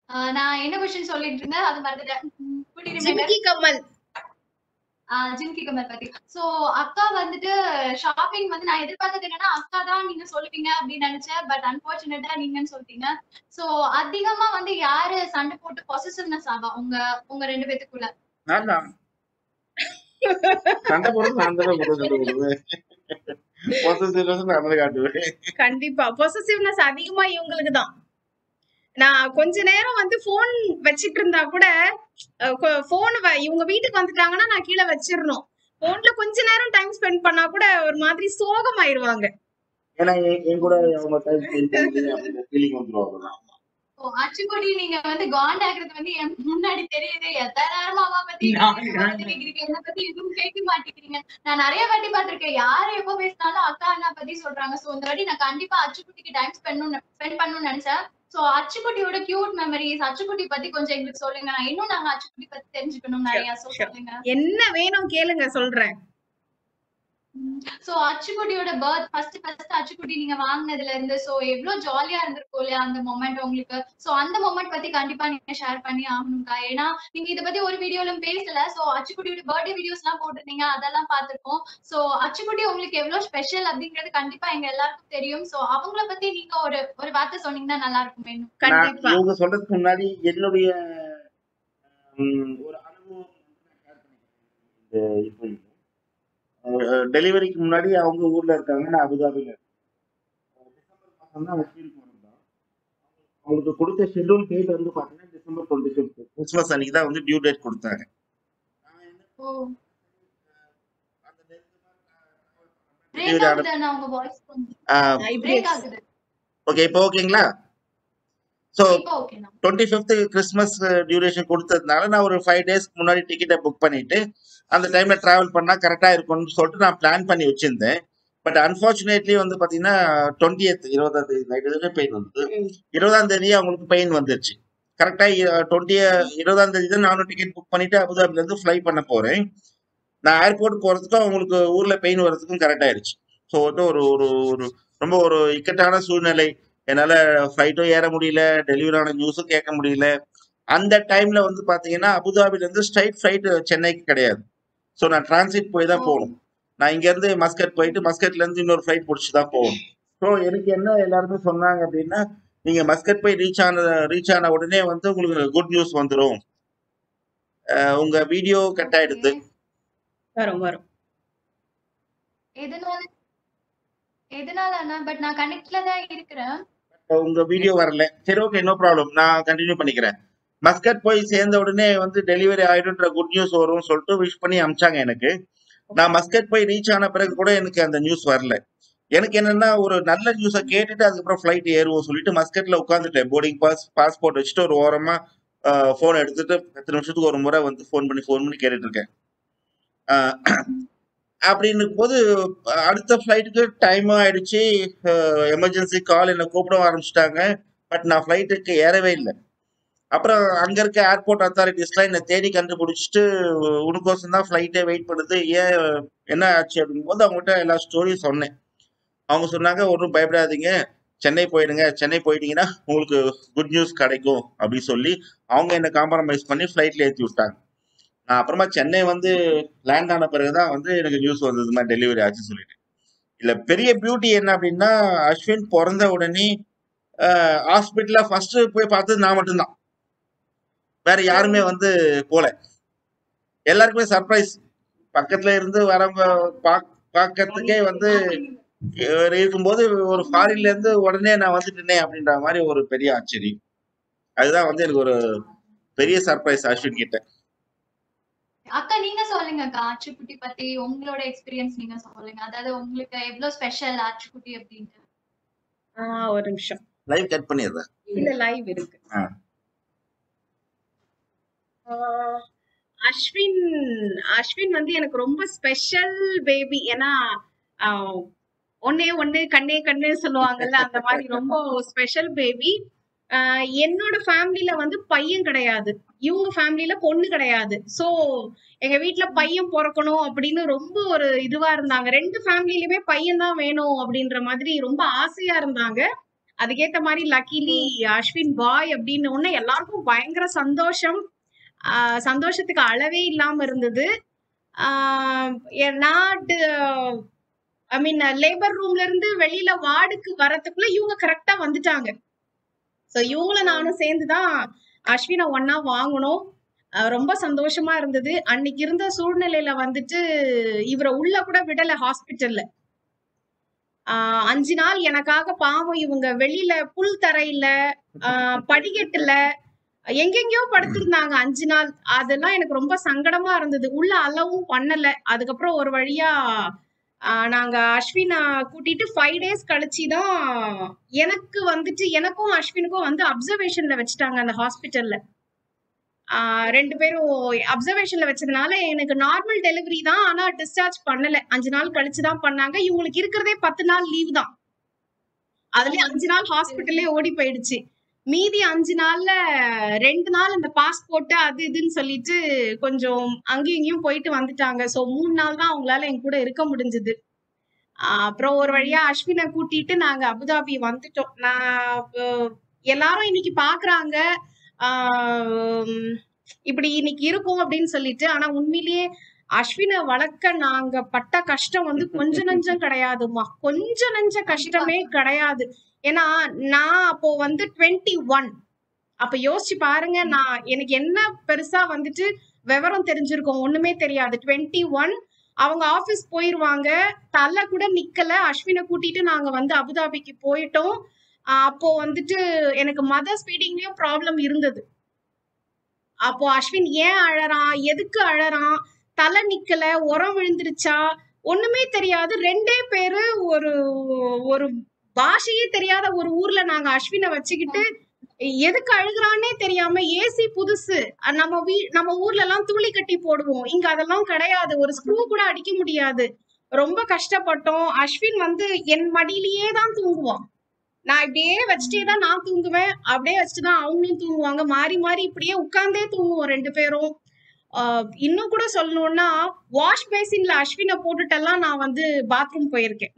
ஆஹ் நான் என்ன கொஸ்டின் சொல்லிட்டு இருந்தேன் அது மறந்துட்டேன் Could you remember? Jhumki Kamal ஆஹ் ஜிம்கி கமல் பத்தி சோ அக்கா வந்துட்டு ஷாப்பிங் வந்து நான் எதிர்பார்த்தது என்னன்னா அக்கா தான் நீங்க சொல்லுவீங்க அப்படின்னு நினைச்சேன் பட் அன்பார்ச்சுனேட்டா நீங்கன்னு சொல்லிட்டீங்க சோ அதிகமா வந்து யாரு சண்டை போட்டு பொசிசிவ்னஸ் ஆவா உங்க உங்க ரெண்டு பேத்துக்குள்ள நான் தான் சண்டை போடுறது நான் தானே போட சண்டை போடுவேன் பொசசிவ்னஸ் நான் தான் காட்டுவேன் கண்டிப்பா பொசசிவ்னஸ் அதிகமா இவங்களுக்கு தான் நான் கொஞ்ச நேரம் வந்து போன் வச்சிட்டு இருந்தா கூட போன் இவங்க வீட்டுக்கு வந்துட்டாங்கன்னா நான் கீழே வச்சிடணும் போன்ல கொஞ்ச நேரம் டைம் ஸ்பெண்ட் பண்ணா கூட ஒரு மாதிரி சோகமாயிருவாங்க ஏன்னா என் என் கூட அவங்க டைம் ஸ்பெண்ட் பண்ணுறது அப்படின்ற ஃபீலிங் வந்துடும் அவ்வளோதான் ஓ அச்சுக்குடி நீங்க வந்து காண்ட் ஆகுறது வந்து என் முன்னாடி தெரியுது எத்தனை நேரமா அவ பத்தி நான் இவ பத்தி கேக்குறீங்க என்ன பத்தி எதுவும் கேட்க மாட்டேங்கிறீங்க நான் நிறைய வாட்டி பார்த்திருக்கேன் யாரு எப்போ பேசினாலும் அக்கா அண்ணா பத்தி சொல்றாங்க சோ இந்த வாட்டி நான் கண்டிப்பா அச்சுக்குட்டிக்கு டைம் ஸ்பெண்ட் ஸ்பெண்ட் பண்ணணும்னு நினைச்சேன் சோ அச்சுக்குட்டியோட கியூட் மெமரிஸ் அச்சுக்குட்டி பத்தி கொஞ்சம் எங்களுக்கு சொல்லுங்க நான் இன்னும் நாங்க அச்சுக்குட்டி பத்தி தெரிஞ்சுக்கணும் நிறைய சோ sure. சொல்லுங்க என்ன வேணும் கேளுங்க சொல்றேன் சோ அச்சுக்குட்டியோட பர்த் ஃபர்ஸ்ட் ஃபர்ஸ்ட் அச்சுக்குட்டி நீங்க வாங்குனதுல இருந்து சோ எவ்வளவு ஜாலியா இருந்திருக்கும் இல்லையா அந்த மொமெண்ட் உங்களுக்கு சோ அந்த மொமெண்ட் பத்தி கண்டிப்பா நீங்க ஷேர் பண்ணி ஆகணும்க்கா ஏன்னா நீங்க இத பத்தி ஒரு வீடியோலும் பேசல சோ அச்சுக்குட்டியோட பர்த்டே வீடியோஸ் எல்லாம் போட்டிருந்தீங்க அதெல்லாம் பார்த்திருக்கோம் சோ அச்சுக்குட்டி உங்களுக்கு எவ்வளவு ஸ்பெஷல் அப்படிங்கிறது கண்டிப்பா எங்க எல்லாருக்கும் தெரியும் சோ அவங்கள பத்தி நீங்க ஒரு ஒரு வார்த்தை சொன்னீங்கன்னா நல்லா இருக்கும் வேணும் நான் கண்டிப்பா இவங்க சொல்றதுக்கு முன்னாடி என்னுடைய ஹம், ஒரு அனுபவம் வந்து நான் share பண்ணிக்கிறேன். இந்த இப்போ டெலிவரிக்கு முன்னாடி அவங்க ஊர்ல இருக்காங்க நான் அபுதாபில இருக்கேன் டிசம்பர் மாசம் தான் வக்கீலுக்கு வந்தோம் அவங்களுக்கு கொடுத்த ஷெட்யூல் டேட் வந்து பாத்தீங்கன்னா டிசம்பர் டுவெண்ட்டி ஃபிஃப்த் கிறிஸ்மஸ் அன்னைக்கு தான் வந்து டியூ டேட் கொடுத்தாங்க நான் என்ன ஓ அந்த பிரேக் Delivery ஆன- ஆகுது உங்க வாய்ஸ் ஆஹ், பிரேக் ஆகுது ஓகே இப்போ ஓகேங்களா ஸோ இப்போ ஓகேண்ணா டுவெண்ட்டி ஃபிஃப்த் கிறிஸ்மஸ் டியூரேஷன் கொடுத்ததுனால நான் ஒரு ஃபைவ் டேஸ்க்கு முன்னாடி டிக்கெட்டை புக் பண்ணிட்டு அந்த டைம்ல டிராவல் பண்ணா கரெக்டா இருக்கும்னு சொல்லிட்டு நான் பிளான் பண்ணி வச்சிருந்தேன் பட் அன்பார்ச்சுனேட்லி வந்து பாத்தீங்கன்னா டுவெண்ட்டி எய்த் இருபதாம் தேதி நைட் வரைக்கும் பெயின் வந்தது ம். இருபதாம் தேதி அவங்களுக்கு பெயின் வந்துருச்சு கரெக்டா டுவெண்ட்டி இருபதாம் தேதி தான் நானும் டிக்கெட் புக் பண்ணிட்டு அபுதாபில இருந்து ஃப்ளை பண்ண போறேன் நான் ஏர்போர்ட் போறதுக்கும் அவங்களுக்கு ஊர்ல பெயின் வர்றதுக்கும் கரெக்ட் ஆயிடுச்சு ஸோ வந்து ஒரு ஒரு ஒரு ரொம்ப ஒரு இக்கட்டான சூழ்நிலை என்னால ஃப்ளைட்டும் ஏற முடியல டெலிவரி ஆன நியூஸும் கேட்க முடியல அந்த டைம்ல வந்து பாத்தீங்கன்னா அபுதாபில இருந்து ஸ்ட்ரைட் ஃப்ளைட் சென்னைக்கு கிடையாது ஸோ நான் டிரான்சிட் போய் தான் ஓ. போகணும் நான் இங்க இருந்து மஸ்கட் போயிட்டு மஸ்கட்ல இருந்து இன்னொரு ஃப்ளைட் பிடிச்சி தான் போகணும் ஸோ எனக்கு என்ன எல்லாருமே சொன்னாங்க அப்படின்னா நீங்க மஸ்கட் போய் ரீச் ஆன ரீச் ஆன உடனே வந்து உங்களுக்கு குட் நியூஸ் வந்துடும் உங்க வீடியோ கட் ஆயிடுது வரும் வரும் எதனால எதனால அண்ணா பட் நான் கனெக்ட்ல தான் இருக்கிறேன் உங்க வீடியோ வரல சரி ஓகே நோ ப்ராப்ளம் நான் கண்டினியூ பண்ணிக்கிறேன் மஸ்கட் போய் சேர்ந்த உடனே வந்து டெலிவரி ஆயிடுன்ற குட் நியூஸ் வரும்னு சொல்லிட்டு விஷ் பண்ணி அமிச்சாங்க எனக்கு நான் மஸ்கட் போய் ரீச் ஆன பிறகு கூட எனக்கு அந்த நியூஸ் வரல எனக்கு என்னன்னா ஒரு நல்ல நியூஸை கேட்டுட்டு அதுக்கப்புறம் ஃப்ளைட் ஏறுவோம் சொல்லிட்டு மஸ்கட்ல உட்காந்துட்டேன் போர்டிங் பாஸ் பாஸ்போர்ட் வச்சுட்டு ஒரு ஓரமா ஃபோன் எடுத்துட்டு பத்து நிமிஷத்துக்கு ஒரு முறை வந்து ஃபோன் பண்ணி ஃபோன் பண்ணி கேட்டுட்டு இருக்கேன் ஆஹ் அப்படின்னு போது அடுத்த ஃப்ளைட்டுக்கு டைம் ஆயிடுச்சு எமர்ஜென்சி கால் என்னை கூப்பிட ஆரம்பிச்சிட்டாங்க பட் நான் ஃப்ளைட்டுக்கு ஏறவே இல்லை அப்புறம் அங்க இருக்க ஏர்போர்ட் அத்தாரிட்டிஸ்லாம் என்னை தேடி கண்டுபிடிச்சிட்டு உனக்கோசம் தான் ஃப்ளைட்டே வெயிட் பண்ணுது ஏன் என்ன ஆச்சு அப்படிங்கும் போது அவங்ககிட்ட எல்லா ஸ்டோரியும் சொன்னேன் அவங்க சொன்னாங்க ஒன்றும் பயப்படாதீங்க சென்னை போயிடுங்க சென்னை போயிட்டீங்கன்னா உங்களுக்கு குட் நியூஸ் கிடைக்கும் அப்படின்னு சொல்லி அவங்க என்னை காம்ப்ரமைஸ் பண்ணி ஃப்ளைட்ல ஏற்றி விட்டாங்க நான் அப்புறமா சென்னை வந்து லேண்ட் ஆன பிறகுதான் வந்து எனக்கு நியூஸ் வந்தது மாதிரி டெலிவரி ஆச்சுன்னு சொல்லிட்டு இல்ல பெரிய பியூட்டி என்ன அப்படின்னா அஸ்வின் பிறந்த உடனே ஹாஸ்பிட்டல்ல ஃபர்ஸ்ட் போய் பார்த்தது நான் மட்டும்தான் வேற யாருமே வந்து போல எல்லாருக்குமே சர்ப்ரைஸ் பக்கத்துல இருந்து வரவங்க பாக் பார்க்கறதுக்கே வந்து அஹ் இருக்கும்போது ஒரு ஃபாரின்ல இருந்து உடனே நான் வந்துட்டேனே அப்படின்ற மாதிரி ஒரு பெரிய ஆச்சரியம் அதுதான் வந்து எனக்கு ஒரு பெரிய சர்ப்ரைஸ் அஸ்வின் கிட்ட அக்கா நீங்க சொல்லுங்க அக்கா ஆச்சுக்குட்டி பத்தி உங்களோட எக்ஸ்பீரியன்ஸ் நீங்க சொல்லுங்க அதாவது உங்களுக்கு எவ்வளவு ஸ்பெஷல் ஆச்சுக்குட்டி அப்படின்ட்டு ஆஹ் ஒரு நிமிஷம் லைவ் கட் பண்ணிடுறேன் இல்ல லைவ் இருக்கு ஆ. ஆஹ் அஸ்வின் அஸ்வின் வந்து எனக்கு ரொம்ப ஸ்பெஷல் பேபி ஏன்னா ஆஹ் ஒன்னே ஒண்ணு கண்ணே கண்ணு சொல்லுவாங்கல்ல அந்த மாதிரி ரொம்ப ஸ்பெஷல் பேபி என்னோட ஃபேமிலில வந்து பையன் கிடையாது இவங்க ஃபேமிலில பொண்ணு கிடையாது சோ எங்க வீட்ல பையன் பிறக்கணும் அப்படின்னு ரொம்ப ஒரு இதுவா இருந்தாங்க ரெண்டு ஃபேமிலிலயுமே பையன் தான் வேணும் அப்படின்ற மாதிரி ரொம்ப ஆசையா இருந்தாங்க அதுக்கேத்த மாதிரி லக்கிலி அஸ்வின் பாய் அப்படின்னு உடனே எல்லாருக்கும் பயங்கர சந்தோஷம் ஆஹ் சந்தோஷத்துக்கு அளவே இல்லாம இருந்தது ஆஹ் எ- நான் ஐ மீன் லேபர் ரூம்ல இருந்து வெளியில வார்டுக்கு வரதுக்குள்ள இவங்க கரெக்டா வந்துட்டாங்க சோ இவங்களும் நானும் சேர்ந்துதான் அஸ்வினை ஒன்னா வாங்கணும் அஹ் ரொம்ப சந்தோஷமா இருந்தது அன்னைக்கு இருந்த சூழ்நிலையில வந்துட்டு இவரை உள்ள கூட விடல ஹாஸ்பிட்டல்ல ஆஹ் அஞ்சு நாள் எனக்காக பாவம் இவங்க வெளியில புல் தரையில ஆஹ் படிக்கட்டுல எங்கெங்கயோ படுத்திருந்தாங்க அஞ்சு நாள் அதெல்லாம் எனக்கு ரொம்ப சங்கடமா இருந்தது உள்ள அளவும் பண்ணல அதுக்கப்புறம் ஒரு வழியா ஆஹ் நாங்க அஸ்வினை கூட்டிட்டு ஃபைவ் டேஸ் கழிச்சு தான் எனக்கு வந்துட்டு எனக்கும் அஸ்வினுக்கும் வந்து அப்சர்வேஷன்ல வச்சுட்டாங்க அந்த ஹாஸ்பிட்டல்ல ஆஹ் ரெண்டு பேரும் அப்சர்வேஷன்ல வச்சதுனால எனக்கு நார்மல் டெலிவரி தான் ஆனா டிஸ்சார்ஜ் பண்ணல அஞ்சு நாள் கழிச்சு தான் பண்ணாங்க இவங்களுக்கு இருக்கிறதே பத்து நாள் லீவ் தான் அதுலயே அஞ்சு நாள் ஹாஸ்பிட்டல்லே ஓடி போயிடுச்சு மீதி அஞ்சு நாள்ல ரெண்டு நாள் இந்த பாஸ்போர்ட் அது இதுன்னு சொல்லிட்டு கொஞ்சம் அங்கேயும் இங்கேயும் போயிட்டு வந்துட்டாங்க சோ மூணு நாள் தான் அவங்களால என் கூட இருக்க முடிஞ்சது அப்புறம் ஒரு வழியா அஸ்வினை கூட்டிட்டு நாங்க அபுதாபி வந்துட்டோம் நான் அஹ், எல்லாரும் இன்னைக்கு பாக்குறாங்க ஆஹ் இப்படி இன்னைக்கு இருக்கும் அப்படின்னு சொல்லிட்டு ஆனா உண்மையிலேயே அஸ்வினை வளர்க்க நாங்க பட்ட கஷ்டம் வந்து கொஞ்ச நஞ்சம் கிடையாதுமா கொஞ்ச நஞ்ச கஷ்டமே கிடையாது ஏன்னா நான் அப்போ வந்து டுவெண்ட்டி ஒன் அப்ப யோசிச்சு பாருங்க நான் எனக்கு என்ன பெருசா வந்துட்டு விவரம் தெரிஞ்சிருக்கும் ஒண்ணுமே தெரியாது டுவெண்ட்டி ஒன் அவங்க ஆபீஸ் போயிருவாங்க தலை கூட நிக்கல அஸ்வினை கூட்டிட்டு நாங்க வந்து அபுதாபிக்கு போயிட்டோம் ஆஹ் அப்போ வந்துட்டு எனக்கு மதர் ஸ்பீடிங்லயும் ப்ராப்ளம் இருந்தது அப்போ அஸ்வின் ஏன் அழறான் எதுக்கு அழறான் தலை நிக்கல உரம் விழுந்துருச்சா ஒண்ணுமே தெரியாது ரெண்டே பேரு ஒரு ஒரு பாஷையே தெரியாத ஒரு ஊர்ல நாங்க அஸ்வினை வச்சுக்கிட்டு எதுக்கு அழுகுறான்னே தெரியாம ஏசி புதுசு அஹ் நம்ம வீ நம்ம ஊர்ல எல்லாம் தூளி கட்டி போடுவோம் இங்க அதெல்லாம் கிடையாது ஒரு ஸ்க்ரூ கூட அடிக்க முடியாது ரொம்ப கஷ்டப்பட்டோம் அஸ்வின் வந்து என் மடியிலேயே தான் தூங்குவான் நான் இப்படியே வச்சுட்டே தான் நான் தூங்குவேன் அப்படியே வச்சுட்டு தான் அவங்களும் தூங்குவாங்க மாறி மாறி இப்படியே உட்கார்ந்தே தூங்குவோம் ரெண்டு பேரும் ஆஹ் இன்னும் கூட சொல்லணும்னா வாஷ் பேசின்ல அஸ்வினை போட்டுட்டெல்லாம் நான் வந்து பாத்ரூம் போயிருக்கேன்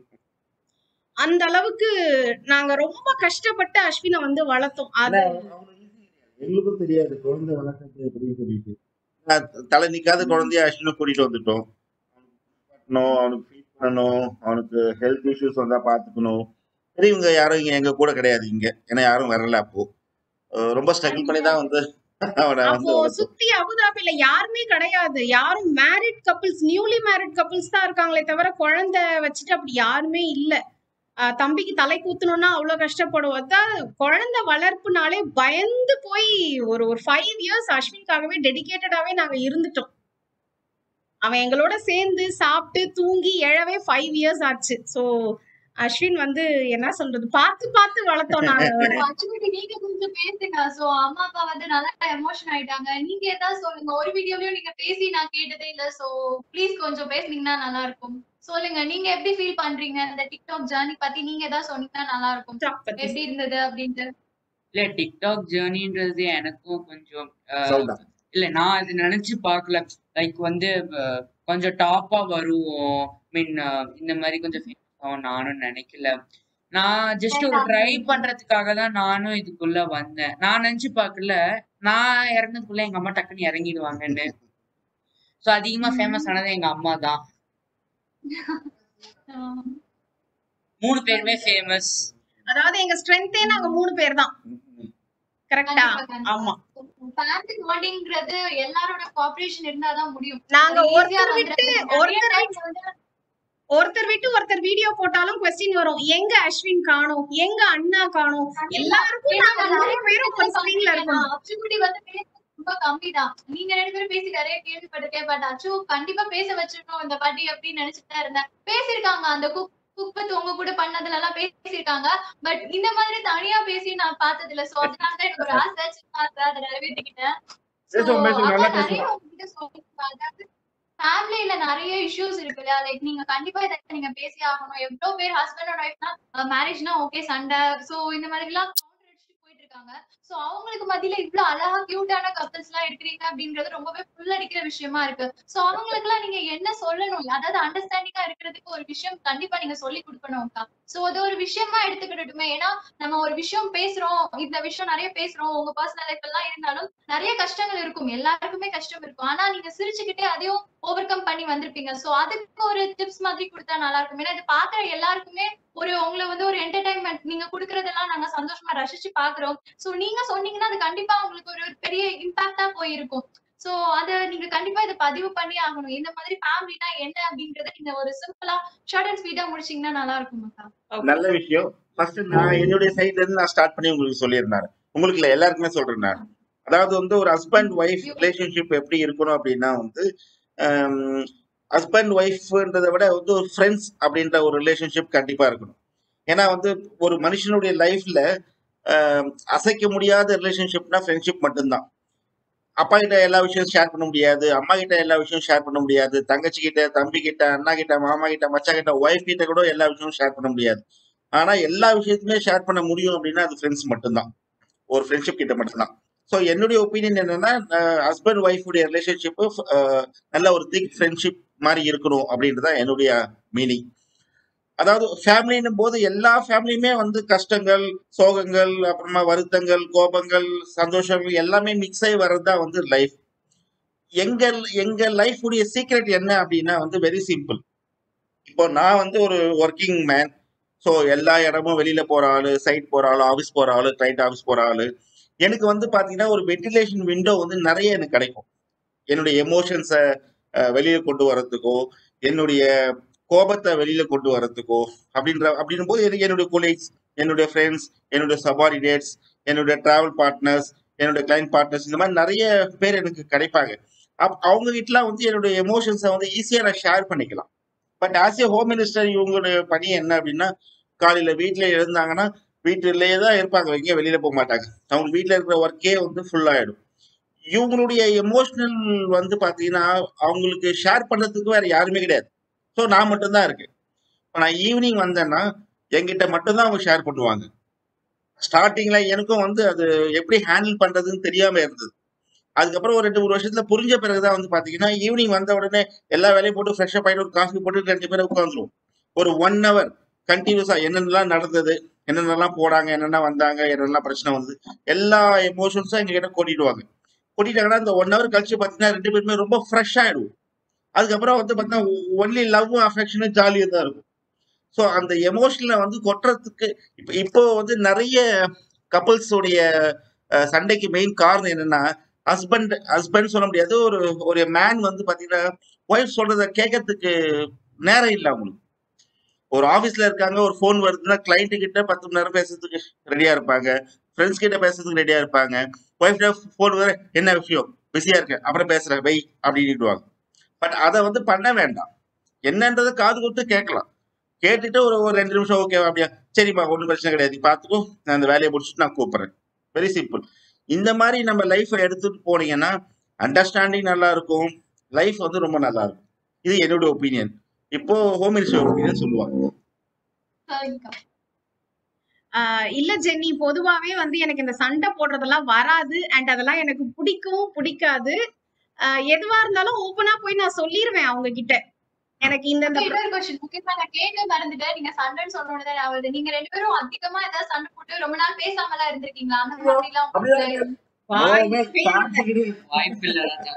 அந்த அளவுக்கு நாங்க ரொம்ப கஷ்டப்பட்டு அஸ்வினை வந்து வளர்த்தோம் அது எங்களுக்கும் தெரியாது குழந்தை வளர்க்கறது எப்படின்னு சொல்லிட்டு நான் தலை நிக்காத குழந்தைய அஸ்வினை கூட்டிட்டு வந்துட்டோம் அவனுக்கு அவனுக்கு ஃபீட் பண்ணணும் அவனுக்கு ஹெல்த் இஷ்யூஸ் வந்தா பாத்துக்கணும் பெரியவங்க யாரும் இங்க எங்க கூட கிடையாது இங்க ஏன்னா யாரும் வரல அப்போ அஹ் ரொம்ப ஸ்ட்ரகிள் பண்ணி தான் வந்து அவனை வந்து அப்போ வளர்த்தோம் சுத்தி அபுதாபில யாருமே கிடையாது யாரும் married couples newly married couples தான் இருக்காங்களே தவிர குழந்தை வச்சுட்டு அப்படி யாருமே இல்ல ஆஹ் தம்பிக்கு தலை கூத்தணும்னா அவ்வளவு கஷ்டப்படுவோம் அதான் குழந்தை வளர்ப்புனாலே பயந்து போய் ஒரு ஒரு ஃபைவ் இயர்ஸ் அஸ்வின்காகவே டெடிகேட்டடாவே நாங்க இருந்துட்டோம் அவன் எங்களோட சேர்ந்து சாப்பிட்டு தூங்கி எழவே ஃபைவ் இயர்ஸ் ஆச்சு சோ அஸ்வின் வந்து என்ன சொல்றது பார்த்து பார்த்து வளர்த்தோம் நாங்க அவனை. அச்சுக்குட்டி நீங்க கொஞ்சம் பேசுங்க சோ அம்மா அப்பா வந்து நல்லா எமோஷன் ஆயிட்டாங்க நீங்க ஏதாவது சொல்லுங்க ஒரு வீடியோலயும் நீங்க பேசி நான் கேட்டதே இல்ல சோ ப்ளீஸ் கொஞ்சம் பேசுனீங்கன்னா நல்லா இருக்கும் சொல்லுங்க நீங்க எப்படி ஃபீல் பண்றீங்க இந்த டிக்டாக் ஜர்னி பத்தி நீங்க ஏதாவது சொன்னீங்கன்னா நல்லா இருக்கும் பத்தி எப்படி இருந்தது அப்படின்ட்டு இல்ல டிக்டாக் ஜேர்னின்றது எனக்கும் கொஞ்சம் அஹ், சவுண்டா இல்ல நான் அது நினைச்சு பார்க்கல லைக் வந்து அஹ், கொஞ்சம் டாப்பா வருவோம் மீன் இந்த மாதிரி கொஞ்சம் famous ஆகும் நானும் நினைக்கல நான் ஜஸ்ட் ஒரு ட்ரை பண்றதுக்காக தான் நானும் இதுக்குள்ள வந்தேன் நான் நினைச்சு பார்க்கல நான் இறங்குறதுக்குள்ள எங்க அம்மா டக்குன்னு இறங்கிடுவாங்கன்னு சோ அதிகமா ஃபேமஸ் ஆனது எங்க அம்மா தான் ஆஹ் மூணு பேருமே ஃபேமஸ் அதாவது எங்க ஸ்ட்ரென்த்தே நாங்க மூணு பேர் தான் கரெக்டா கண்டிப்பா, கண்டிப்பா. ஆமா family bondingங்கிறது எல்லாரோட கோஆபரேஷன் இருந்தாதான் முடியும் நாங்க அது easy-ஆ ஒருத்தர் விட்டு வந்துடாது. நிறைய ஒருத்தர் times வந்து ஒருத்தர் விட்டு ஒருத்தர் வீடியோ போட்டாலும் கொஸ்டின் வரும் எங்க அஸ்வின் காணோம் எங்க அண்ணா காணோம் எல்லாருக்கும் ஏன்னா நாங்க மூணு நிறைய பேரும் ஒரு பேர் ஸ்கிரீன்ல இருக்கோம் அச்சுக்குட்டி வந்து பேச ரொம்ப கம்மிதான் நீங்க ரெண்டு பேரும் பேசி நிறைய கேள்விப்பட்டிருக்கேன் பட் அச்சு கண்டிப்பா பேச வச்சிருக்கோம் இந்த பாட்டி அப்படின்னு நினைச்சிட்டு தான் இருந்தேன் பேசியிருக்காங்க அந்த குக் குப்பத்து உங்க கூட பண்ணதுல எல்லாம் பேசியிருக்காங்க பட் இந்த மாதிரி தனியா பேசி நான் பார்த்தது இல்ல சோ அதனால தான் எனக்கு ஒரு ஆசை சின்ன ஆசை அதை நிறைவேற்றிக்கிட்டேன் So, பேசுவோம், பேசுவோம், நல்லா அதான் நிறைய பேசுவோம். உங்ககிட்ட சொல்லிருக்கேன். அதாவது ஃபேமிலில நிறைய இஷ்யூஸ் இருக்குல்ல லைக் நீங்க கண்டிப்பா இதை நீங்க பேசி ஆகணும் எவ்வளவு பேர் ஹஸ்பண்ட் அண்ட் ஒய்ஃப்னா மேரேஜ்னா ஓகே சண்டை சோ இந்த மாதிரி எல்லாம் counter அடிச்சுட்டு போயிட்டு இருக்காங்க சோ அவங்களுக்கு மத்தியில இவ்வளவு அழகா கியூட்டான கப்பல்ஸ் எல்லாம் இருக்கிறீங்க அப்படின்றது ரொம்பவே புல் அடிக்கிற விஷயமா இருக்கு சோ அவங்களுக்கு எல்லாம் நீங்க என்ன சொல்லணும் அதாவது அண்டர்ஸ்டாண்டிங்கா இருக்கிறதுக்கு ஒரு விஷயம் கண்டிப்பா நீங்க சொல்லி கொடுக்கணும்க்கா சோ அது ஒரு விஷயமா எடுத்துக்கிட்டுமே ஏன்னா நம்ம ஒரு விஷயம் பேசுறோம் இந்த விஷயம் நிறைய பேசுறோம் உங்க பர்சனல் லைஃப் எல்லாம் இருந்தாலும் நிறைய கஷ்டங்கள் இருக்கும் எல்லாருக்குமே கஷ்டம் இருக்கும் ஆனா நீங்க சிரிச்சுக்கிட்டே அதையும் ஓவர் கம் பண்ணி வந்திருப்பீங்க சோ அதுக்கு ஒரு டிப்ஸ் மாதிரி கொடுத்தா நல்லா இருக்கும் ஏன்னா இது பாக்குற எல்லாருக்குமே ஒரு உங்களை வந்து ஒரு என்டர்டைன்மெண்ட் நீங்க குடுக்கறதெல்லாம் நாங்க சந்தோஷமா ரசிச்சு பாக்குறோம் சோ நீங்க சொன்னீங்கன்னா அது கண்டிப்பா உங்களுக்கு ஒரு பெரிய இம்பாக்டா போயிருக்கும் சோ அத நீங்க கண்டிப்பா இதை பதிவு பண்ணி ஆகணும் இந்த மாதிரி ஃபேமிலினா என்ன அப்படின்றத நீங்க ஒரு சிம்பிளா ஷார்ட் அண்ட் ஸ்வீட்டா முடிச்சீங்கன்னா நல்லா இருக்கும் அக்கா நல்ல விஷயம் ஃபர்ஸ்ட் நான் என்னுடைய சைட்ல இருந்து நான் ஸ்டார்ட் பண்ணி உங்களுக்கு சொல்லியிருந்தேன் உங்களுக்கு இல்ல எல்லாருக்குமே சொல்றேன் நான் அதாவது வந்து ஒரு ஹஸ்பண்ட் ஒய்ஃப் ரிலேஷன்ஷிப் எப்படி இருக்கணும் அப்படின்னா வந்து ஹஸ்பண்ட் ஒய்ஃப்ன்றதை விட வந்து ஒரு ஃப்ரெண்ட்ஸ் அப்படின்ற ஒரு ரிலேஷன்ஷிப் கண்டிப்பா இருக்கணும் ஏன்னா வந்து ஒரு மனுஷனுடைய லைஃப்ல அசைக்க முடியாத ரிலேஷன்ஷிப்னா ஃப்ரெண்ட்ஷிப் மட்டும்தான் அப்பா கிட்ட எல்லா விஷயம் ஷேர் பண்ண முடியாது அம்மா கிட்ட எல்லா விஷயம் ஷேர் பண்ண முடியாது தங்கச்சி கிட்ட தம்பி கிட்ட அண்ணா கிட்ட மாமா கிட்ட மச்சா கிட்ட ஒய்ஃப் கிட்ட கூட எல்லா விஷயமும் ஷேர் பண்ண முடியாது ஆனா எல்லா விஷயத்தையுமே ஷேர் பண்ண முடியும் அப்படின்னா அது ஃப்ரெண்ட்ஸ் மட்டும்தான் ஒரு ஃப்ரெண்ட்ஷிப் கிட்ட மட்டும்தான் ஸோ என்னுடைய ஒப்பீனியன் என்னன்னா ஹஸ்பண்ட் ஒய்ஃப் உடைய ரிலேஷன்ஷிப் நல்ல ஒரு திக் ஃப்ரெண்ட்ஷிப் மாதிரி இருக்கணும் அப்படின்றது தான் என்னுடைய மீனிங் அதாவது ஃபேமிலின்னும் போது எல்லா ஃபேமிலியுமே வந்து கஷ்டங்கள் சோகங்கள் அப்புறமா வருத்தங்கள் கோபங்கள் சந்தோஷங்கள் எல்லாமே மிக்ஸ் ஆகி வர்றது தான் வந்து லைஃப் எங்க எங்க லைஃப் உடைய சீக்ரெட் என்ன அப்படின்னா வந்து வெரி சிம்பிள் இப்போ நான் வந்து ஒரு ஒர்க்கிங் மேன் ஸோ எல்லா இடமும் வெளியில போற ஆளு சைட் போற ஆளு ஆஃபீஸ் போற ஆளு கிளைண்ட் ஆஃபீஸ் போற ஆளு எனக்கு வந்து பாத்தீங்கன்னா ஒரு வென்டிலேஷன் விண்டோ வந்து நிறைய எனக்கு கிடைக்கும் என்னுடைய எமோஷன்ஸை வெளியில கொண்டு வர்றதுக்கோ என்னுடைய கோபத்தை வெளியில கொண்டு வர்றதுக்கோ அப்படின்ற அப்படின்னும் போது எனக்கு என்னுடைய கொலீக்ஸ் என்னுடைய ஃப்ரெண்ட்ஸ் என்னுடைய சபார்டினேட்ஸ் என்னுடைய டிராவல் பார்ட்னர்ஸ் என்னுடைய கிளைண்ட் பார்ட்னர்ஸ் இந்த மாதிரி நிறைய பேர் எனக்கு கிடைப்பாங்க அப் அவங்க வீட்டுலாம் வந்து என்னுடைய எமோஷன்ஸை வந்து ஈஸியாக நான் ஷேர் பண்ணிக்கலாம் but as a home minister இவங்களுடைய பணி என்ன அப்படின்னா காலையில வீட்டில் எழுந்தாங்கன்னா வீட்டிலேயே தான் இருப்பாங்க எங்கேயும் வெளியில போக மாட்டாங்க அவங்க வீட்டில் இருக்கிற ஒர்க்கே வந்து ஃபுல் ஆயிடும் இவங்களுடைய எமோஷனல் வந்து பாத்தீங்கன்னா அவங்களுக்கு ஷேர் பண்றதுக்கு வேற யாருமே கிடையாது ஸோ நான் மட்டும்தான் இருக்கு இப்போ நான் ஈவினிங் வந்தேன்னா என்கிட்ட மட்டும்தான் அவங்க ஷேர் பண்ணுவாங்க ஸ்டார்டிங்ல எனக்கும் வந்து அது எப்படி ஹேண்டில் பண்றதுன்னு தெரியாம இருந்தது அதுக்கப்புறம் ஒரு ரெண்டு மூணு வருஷத்துல புரிஞ்ச பிறகுதான் வந்து பாத்தீங்கன்னா ஈவினிங் வந்த உடனே எல்லா வேலையும் போட்டு ஃப்ரெஷ்ஷப் ஆயிட்டு ஒரு காஃபி போட்டு ரெண்டு பேரும் உட்காந்துருவோம் ஒரு ஒன் ஹவர் கண்டினியூஸா என்னென்னலாம் நடந்தது என்னென்னலாம் போறாங்க என்னென்ன வந்தாங்க என்னென்னலாம் பிரச்சனை வந்தது எல்லா எமோஷன்ஸும் எங்க கிட்ட கொட்டிடுவாங்க கொட்டிட்டாங்கன்னா இந்த ஒன் ஹவர் கழிச்சு பாத்தீங்கன்னா ரெண்டு பேருமே ரொம்ப ஃப்ரெஷ் ஆயிடுவோம் அதுக்கப்புறம் வந்து பாத்தீங்கன்னா ஒன்லி லவ்வும் அஃபெக்ஷனும் ஜாலியாக தான் இருக்கும் ஸோ அந்த எமோஷனலை வந்து கொட்டுறதுக்கு இப்போ இப்போ வந்து நிறைய கப்புள்ஸோடைய சண்டைக்கு மெயின் காரணம் என்னன்னா ஹஸ்பண்ட் ஹஸ்பண்ட் சொல்ல முடியாது ஒரு ஒரு மேன் வந்து பாத்தீங்கன்னா ஒய்ஃப் சொல்றத கேட்கறதுக்கு நேரம் இல்லை அவங்களுக்கு ஒரு ஆஃபீஸ்ல இருக்காங்க ஒரு ஃபோன் வருதுன்னா கிளைண்ட் கிட்ட பத்து மணி நேரம் பேசுறதுக்கு ரெடியா இருப்பாங்க ஃப்ரெண்ட்ஸ் கிட்ட பேசுறதுக்கு ரெடியா இருப்பாங்க ஒய்ஃப் ஃபோன் வர என்ன விஷயம் பிஸியா இருக்கேன் அப்புறம் பேசுறேன் வை அப்படின்னுடுவாங்க பட் அதை வந்து பண்ண வேண்டாம் என்னன்றதை காது கொடுத்து கேட்கலாம் கேட்டுட்டு ஒரு ஒரு ரெண்டு நிமிஷம் ஓகே அப்படியா சரிப்பா ஒன்றும் பிரச்சனை கிடையாது பார்த்துக்கோ நான் அந்த வேலையை முடிச்சுட்டு நான் கூப்பிடுறேன் வெரி சிம்பிள் இந்த மாதிரி நம்ம லைஃப்பை எடுத்துட்டு போனீங்கன்னா அண்டர்ஸ்டாண்டிங் நல்லா இருக்கும் லைஃப் வந்து ரொம்ப நல்லா இருக்கும் இது என்னோட ஒப்பீனியன் இப்போ ஹோம் மினிஸ்டர் ஒப்பீனியன் சொல்லுவாங்க சரிங்கக்கா. ஆஹ் இல்ல ஜென்னி பொதுவாவே வந்து எனக்கு இந்த சண்டை போடுறதெல்லாம் வராது அண்ட் அதெல்லாம் எனக்கு பிடிக்கும் பிடிக்காது ஆஹ் எதுவா இருந்தாலும் ஓப்பனா போய் நான் சொல்லிருவேன் அவங்க கிட்ட எனக்கு இந்த இந்த அக்கா, இன்னொரு கொஸ்டின் முக்கியமா நான் கேட்க மறந்துட்டேன் நீங்க சண்டைன்னு சொன்ன உடனே நான் வருது நீங்க ரெண்டு பேரும் அதிகமா ஏதாவது சண்டை போட்டு ரொம்ப நாள் பேசாம எல்லாம் இருந்திருக்கீங்களா அந்த மாதிரி எல்லாம் உங்களுக்கு வாய்ப்பு இல்ல ராஜா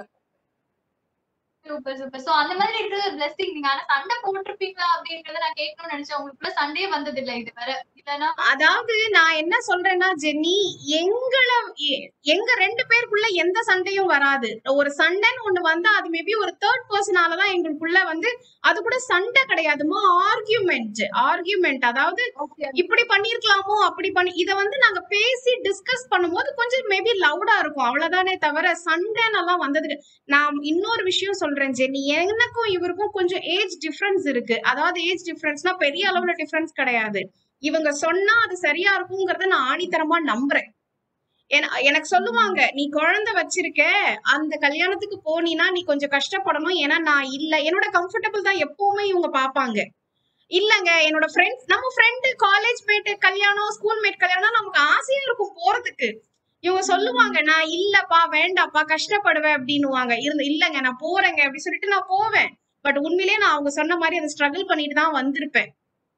சூப்பர் சூப்பர் சோ அந்த மாதிரி இருக்கிறது ஒரு பிளஸிங் நீங்க ஆனா சண்டை போட்டிருப்பீங்களா அப்படின்றத நான் கேட்கணும்னு நினைச்சேன் உங்களுக்குள்ள சண்டையே வந்தது இல்ல இது வரை இல்லனா அதாவது நான் என்ன சொல்றேன்னா ஜென்னி எங்களை எ- எங்க ரெண்டு பேருக்குள்ள எந்த சண்டையும் வராது ஒரு சண்டைன்னு ஒண்ணு வந்தா அது மேபி ஒரு தேர்ட் பர்சனாலதான் எங்களுக்குள்ள வந்து அது கூட சண்டை கிடையாதுமா ஆர்கியூமெண்ட் ஆர்கியூமெண்ட் அதாவது இப்படி பண்ணிருக்கலாமோ அப்படி பண்ணி இத வந்து நாங்க பேசி டிஸ்கஸ் பண்ணும்போது கொஞ்சம் மேபி லவுடா இருக்கும் அவ்வளவுதானே தவிர சண்டைன்னெல்லாம் வந்தது நான் இன்னொரு விஷயம் சொல்றேன் ஜெனி எனக்கும் இவருக்கும் கொஞ்சம் ஏஜ் டிஃபரன்ஸ் இருக்கு அதாவது ஏஜ் டிஃபரன்ஸ்னா பெரிய அளவுல டிஃபரன்ஸ் கிடையாது இவங்க சொன்னா அது சரியா இருக்குங்கிறத நான் ஆணித்தரமா நம்புறேன் என- எனக்கு சொல்லுவாங்க நீ குழந்தை வச்சிருக்க அந்த கல்யாணத்துக்கு போனீனா நீ கொஞ்சம் கஷ்டப்படணும் ஏன்னா நான் இல்ல என்னோட கம்ஃபர்டபுள் தான் எப்பவுமே இவங்க பாப்பாங்க இல்லங்க என்னோட ஃப்ரெண்ட்ஸ் நம்ம ஃப்ரெண்டு காலேஜ் மேட் கல்யாணம் ஸ்கூல் மேட் கல்யாணம் நமக்கு ஆசையா இருக்கும் போறதுக்கு இவங்க சொல்லுவாங்க நான் இல்லப்பா வேண்டாப்பா கஷ்டப்படுவேன் அப்படின்னுவாங்க இருந்து இல்லங்க நான் போறேங்க அப்படி சொல்லிட்டு நான் போவேன் பட் உண்மையிலேயே நான் அவங்க சொன்ன மாதிரி அதை ஸ்ட்ரகிள் பண்ணிட்டு தான் வந்திருப்பேன்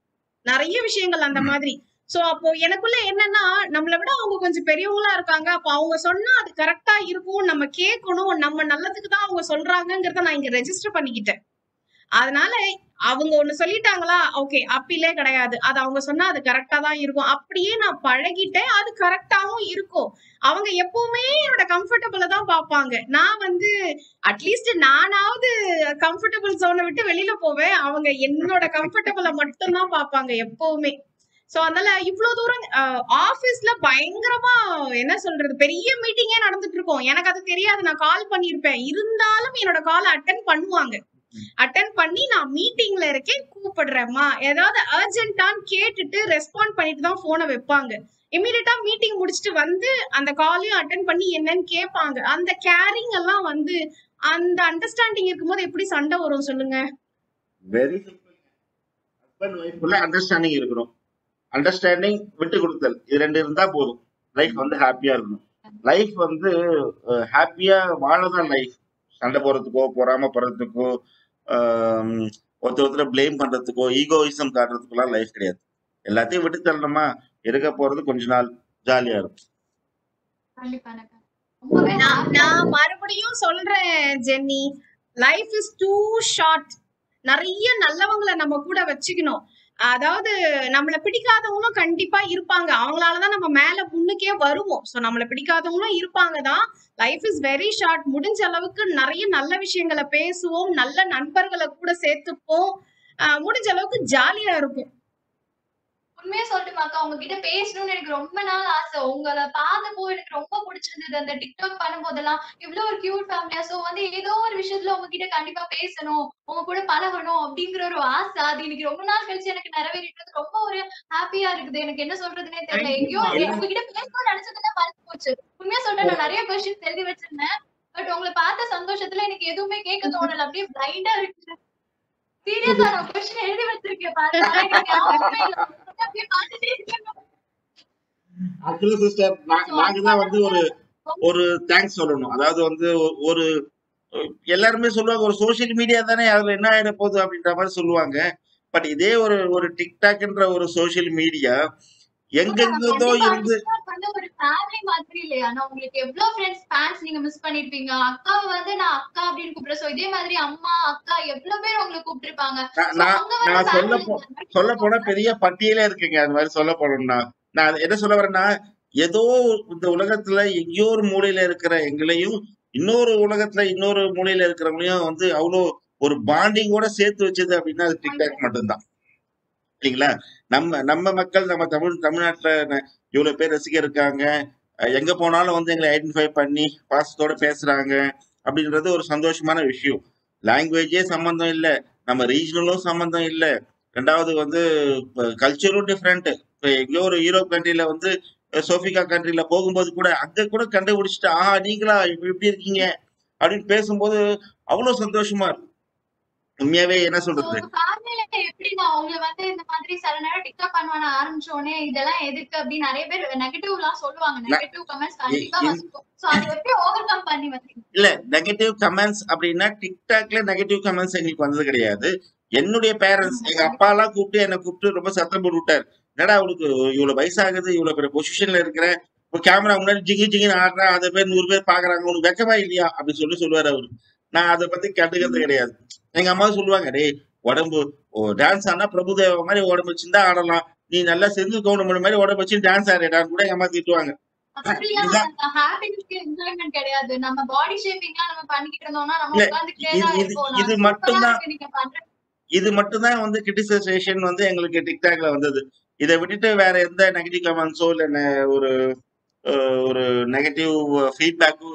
நிறைய விஷயங்கள் அந்த மாதிரி சோ அப்போ எனக்குள்ள என்னன்னா நம்மளை விட அவங்க கொஞ்சம் பெரியவங்களா இருக்காங்க அப்போ அவங்க சொன்னா அது கரெக்டா இருக்கும் நம்ம கேட்கணும் நம்ம நல்லதுக்கு தான் அவங்க சொல்றாங்கங்கிறத நான் இங்க ரெஜிஸ்டர் பண்ணிக்கிட்டேன் அதனால அவங்க ஒண்ணு சொல்லிட்டாங்களா ஓகே அப்பிலே கிடையாது அது அவங்க சொன்னா அது கரெக்டா தான் இருக்கும் அப்படியே நான் பழகிட்டேன் அது கரெக்டாவும் இருக்கும் அவங்க எப்பவுமே என்னோட கம்ஃபர்டபுள தான் பார்ப்பாங்க நான் வந்து அட்லீஸ்ட் நானாவது கம்ஃபர்டபுள் ஜோனை விட்டு வெளியில போவேன் அவங்க என்னோட கம்ஃபர்டபுள மட்டும் தான் பார்ப்பாங்க எப்பவுமே சோ அதனால இவ்வளவு தூரம் ஆபீஸ்ல பயங்கரமா என்ன சொல்றது பெரிய மீட்டிங்கே நடந்துட்டு இருக்கும் எனக்கு அது தெரியாது நான் கால் பண்ணிருப்பேன் இருந்தாலும் என்னோட கால் அட்டன் பண்ணுவாங்க அட்டன் பண்ணி நான் மீட்டிங்ல இருக்கேன் கூப்பிடுறேம்மா ஏதாவது அர்ஜென்ட்டான்னு கேட்டுட்டு ரெஸ்பாண்ட் பண்ணிட்டு தான் போனை வைப்பாங்க இமீடியட்டா மீட்டிங் முடிச்சுட்டு வந்து அந்த காலையும் அட்டன் பண்ணி என்னன்னு கேட்பாங்க அந்த கேரிங் எல்லாம் வந்து அந்த அண்டர்ஸ்டாண்டிங் இருக்கும்போது எப்படி சண்டை வரும் சொல்லுங்க வெரி சிம்பிள் ஹஸ்பண்ட் ஒய்ஃப்குள்ள அண்டர்ஸ்டாண்டிங் இருக்கணும் அண்டர்ஸ்டாண்டிங் விட்டு கொடுத்தல் இது ரெண்டு இருந்தா போதும் லைஃப் வந்து ஹாப்பியா இருக்கணும் லைஃப் வந்து ஹாப்பியா வாழதான் லைஃப் சண்டை போறதுக்கோ பொறாம போறதுக்கோ ஆம், ஒருத்தர் ஒருத்தர் பிளேம் பண்றதுக்கோ ஈகோயிசம் காட்டுறதுக்கோலாம் லைஃப் கிடையாது எல்லாத்தையும் விட்டு தள்ளணுமா இருக்க போறது கொஞ்ச நாள் ஜாலியா இருக்கும் கண்டிப்பா எனக்கு ரொம்பவே நான் happy ஆ நான் மறுபடியும் சொல்றேன் Jenny life is too short நிறைய நல்லவங்களை நம்ம கூட வச்சுக்கணும் அதாவது நம்மள பிடிக்காதவங்களும் கண்டிப்பா இருப்பாங்க அவங்களாலதான் நம்ம மேல முன்னுக்கே வருவோம் சோ நம்மள பிடிக்காதவங்களும் இருப்பாங்க தான் லைஃப் இஸ் வெரி ஷார்ட் முடிஞ்ச அளவுக்கு நிறைய நல்ல விஷயங்களை பேசுவோம் நல்ல நண்பர்களை கூட சேர்த்துப்போம் ஆஹ் முடிஞ்ச அளவுக்கு ஜாலியா இருக்கும் உண்மையா சொல்லட்டுமாக்கா உங்ககிட்ட பேசணும்னு எனக்கு ரொம்ப நாள் ஆசை உங்களை பார்த்தப்போ எனக்கு ரொம்ப பிடிச்சிருந்தது அந்த டிக்டாக் பண்ணும்போதெல்லாம் இவ்வளவு ஒரு கியூட் ஃபேமிலியா சோ வந்து ஏதோ ஒரு விஷயத்துல உங்ககிட்ட கண்டிப்பா பேசணும் உங்க கூட பழகணும் அப்படிங்கிற ஒரு ஆசை அது இன்னைக்கு ரொம்ப நாள் கழிச்சு எனக்கு நிறைவேறிட்டு ரொம்ப ஒரு ஹாப்பியா இருக்குது எனக்கு என்ன சொல்றதுன்னே தெரியல Thank you, எங்கேயோ ma'am. உங்ககிட்ட பேசணும்னு நினைச்சதுன்னா மறந்து போச்சு உண்மையா சொல்றேன் நான் நிறைய கொஸ்டின்ஸ் எழுதி வச்சிருந்தேன் பட் உங்களை பார்த்த சந்தோஷத்துல எனக்கு எதுவுமே கேட்க தோணல அப்படியே பிளைண்டா இருக்கு சீரியஸா நான் கொஸ்டின் எழுதி வச்சிருக்கேன் பாருங்க ஆனா எனக்கு ஞாபகமே இல்ல. அப்படியே பார்த்துட்டே இருக்கேன் ஆக்சுவலி சிஸ்டர் நாங்க தான் வந்து ஒரு ஒரு தேங்க்ஸ் சொல்லணும் அதாவது வந்து ஒ- ஒரு எல்லாருமே சொல்லுவாங்க ஒரு சோஷியல் மீடியா தானே அதுல என்ன ஆயிட போகுது அப்படின்ற மாதிரி சொல்லுவாங்க பட் இதே ஒரு ஒரு டிக்டாக்ன்ற ஒரு சோஷியல் மீடியா எங்கெங்கதோ கண்டிப்பா இருந்து TikTok வந்து ஒரு ஃபேமிலி மாதிரி இல்லையா ஆனா உங்களுக்கு எவ்வளவு ஃப்ரெண்ட்ஸ் ஃபேன்ஸ் நீங்க மிஸ் பண்ணிருப்பீங்க அக்காவை வந்து நான் அக்கா அப்படின்னு கூப்பிடுறேன் சோ இதே மாதிரி அம்மா அக்கா எவ்வளவு பேர் உங்களை கூப்பிட்டிருப்பாங்க நான் So, நான் அங்க வந்து நான் சொல்ல family போ அந்த மாதிரி சொல்ல போனா பெரிய பட்டியலே இருக்குங்க அது மாதிரி சொல்ல போனோம்னா நான் அது என்ன சொல்ல வரேன்னா ஏதோ இந்த உலகத்துல எங்கேயோ ஒரு மூலையில இருக்கிற எங்களையும் இன்னொரு உலகத்துல இன்னொரு மூலையில இருக்கிறவங்களையும் வந்து அவ்வளோ ஒரு பாண்டிங்கோட சேர்த்து வச்சது அப்படின்னா அது டிக்டாக் மட்டும்தான் இல்லைங்களா நம்ம நம்ம மக்கள் நம்ம தமிழ் தமிழ்நாட்டுல ந- இவ்வளவு பேர் ரசிகர் இருக்காங்க அஹ் எங்க போனாலும் வந்து எங்களை ஐடென்டிஃபை பண்ணி பாசத்தோட பேசுறாங்க அப்படின்றது ஒரு சந்தோஷமான விஷயம் லாங்குவேஜே சம்பந்தம் இல்லை நம்ம ரீஜனலும் சம்பந்தம் இல்லை ரெண்டாவது வந்து கல்ச்சரும் டிஃப்ரெண்ட் இப்போ எங்கேயோ ஒரு யூரோப் கண்ட்ரில வந்து அஹ் சோஃபிகா கண்ட்ரில போகும்போது கூட அங்க கூட கண்டுபிடிச்சிட்டு ஆஹா நீங்களா இப்ப எப்படி இருக்கீங்க அப்படின்னு பேசும்போது அவ்வளவு சந்தோஷமா இருக்கும் உண்மையாவே என்ன So, சொல்றது உங்க ஃபேமிலில எப்படி நான் உங்களை வந்து இந்த மாதிரி சில நேரம் டிக்டாக் பண்ண ஆரம்பிச்ச உடனே இதெல்லாம் எதுக்கு அப்படின்னு நிறைய பேர் நெகட்டிவ் எல்லாம் சொல்லுவாங்க நெகட்டிவ் கமெண்ட்ஸ் கண்டிப்பா இ- வரும் சோ அதை எப்படி ஓவர் கம் பண்ணி வந்தீங்க இல்ல நெகட்டிவ் கமெண்ட்ஸ் அப்படின்னா டிக்டாக்ல நெகட்டிவ் கமெண்ட்ஸ் எங்களுக்கு வந்தது கிடையாது என்னுடைய பேரண்ட்ஸ் எங்க அப்பா எல்லாம் கூப்பிட்டு என்னை கூப்பிட்டு ரொம்ப சத்தம் போட்டு விட்டாரு என்னடா அவளுக்கு இவ்வளவு வயசாகுது இவ்வளவு பெரிய பொசிஷன்ல இருக்கிற இப்போ கேமரா முன்னாடி ஜிங்கி ஜிங்கின்னு ஆடுறா அதை பேர் நூறு பேர் பாக்குறாங்க உனக்கு வெக்கமா இல்லையா அப்படின்னு சொல்லி சொல்லுவாரு அவரு நான் அதை பத்தி கண்டுக்கிறது கிடையாது எங்க அம்மா சொல்லுவாங்க டேய் உடம்பு டான்ஸ் ஆனா பிரபுதேவா மாதிரி உடம்பு வச்சிருந்தா ஆடலாம் நீ நல்லா செஞ்சு கவுண்ட் மாதிரி உடம்பு வச்சு டான்ஸ் ஆடுறான்னு கூட எங்க அம்மா திட்டுவாங்க அப்படிலாம் இதுதான் ஹாப்பினஸ்க்கு என்ஜாய்மெண்ட் கிடையாது நம்ம பாடி ஷேப்பிங்லாம் நம்ம பண்ணிக்கிட்டு இருந்தோம்னா நம்ம இல்ல உட்கார்ந்துட்டே இது தான் இது இருப்போம் இது நான் சூப்பரா மட்டும்தான் இருக்கு நீங்க பண்ற இது மட்டும்தான் வந்து கிரிட்டிசைசேஷன் வந்து எங்களுக்கு டிக்டாக்ல வந்தது இதை விட்டுட்டு வேற எந்த நெகட்டிவ் கமெண்ட்ஸோ இல்ல நெ- ஒரு அஹ், ஒரு நெகட்டிவ் ஃபீட்பேக்கோ